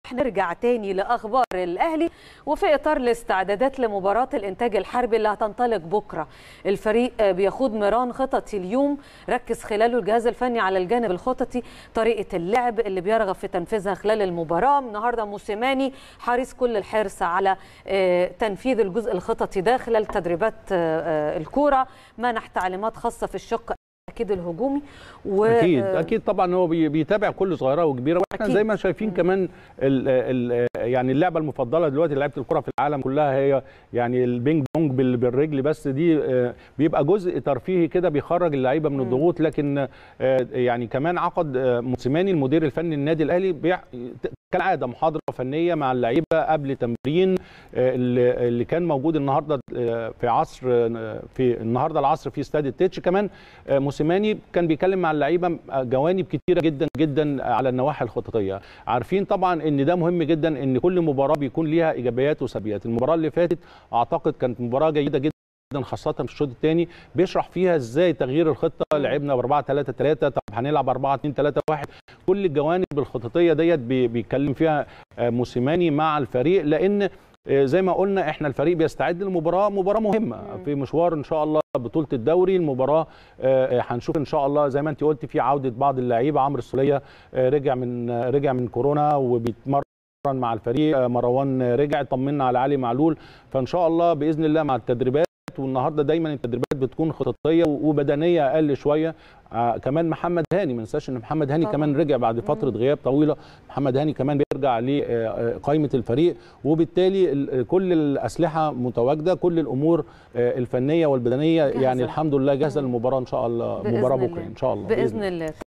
نرجع تاني لاخبار الاهلي وفي اطار الاستعدادات لمباراه الانتاج الحربي اللي هتنطلق بكره الفريق بيخوض ميران خططي اليوم ركز خلاله الجهاز الفني على الجانب الخططي طريقه اللعب اللي بيرغب في تنفيذها خلال المباراه النهارده موسيماني حريص كل الحرص على تنفيذ الجزء الخططي ده خلال تدريبات الكوره منح تعليمات خاصه في الشق اكيد الهجومي و... اكيد اكيد طبعا هو بيتابع كل صغيره وكبيره واحنا زي ما شايفين كمان ال ال يعني اللعبه المفضله دلوقتي لعيبه الكره في العالم كلها هي يعني البينج بونج بالرجل بس دي بيبقى جزء ترفيهي كده بيخرج اللعيبه من الضغوط لكن يعني كمان عقد موسيماني المدير الفني النادي الاهلي بيع... كالعاده محاضره فنيه مع اللعيبه قبل تمرين اللي كان موجود النهارده في عصر في النهارده العصر في استاد التتش كمان موسيماني كان بيتكلم مع اللعيبه جوانب كتيره جدا جدا على النواحي الخططيه عارفين طبعا ان ده مهم جدا ان كل مباراه بيكون ليها ايجابيات وسلبيات المباراه اللي فاتت اعتقد كانت مباراه جيده جدا خاصة في الشوط الثاني بيشرح فيها ازاي تغيير الخطة لعبنا ب 4 3 3 طب هنلعب 4 2 3 1 كل الجوانب الخططية ديت بيتكلم فيها موسيماني مع الفريق لأن زي ما قلنا احنا الفريق بيستعد للمباراه مباراه مهمه في مشوار ان شاء الله بطوله الدوري المباراه هنشوف ان شاء الله زي ما انت قلت في عوده بعض اللعيبه عمرو السوليه رجع من رجع من كورونا وبيتمرن مع الفريق مروان رجع طمنا على علي معلول فان شاء الله باذن الله مع التدريبات والنهارده دايما التدريبات بتكون خططيه وبدنيه اقل شويه آه كمان محمد هاني ما ننساش ان محمد هاني طبعا. كمان رجع بعد فتره مم. غياب طويله محمد هاني كمان بيرجع لقائمه الفريق وبالتالي كل الاسلحه متواجده كل الامور الفنيه والبدنيه جهزة. يعني الحمد لله جاهزه للمباراه ان شاء الله مباراه بكره ان شاء الله باذن, بإذن الله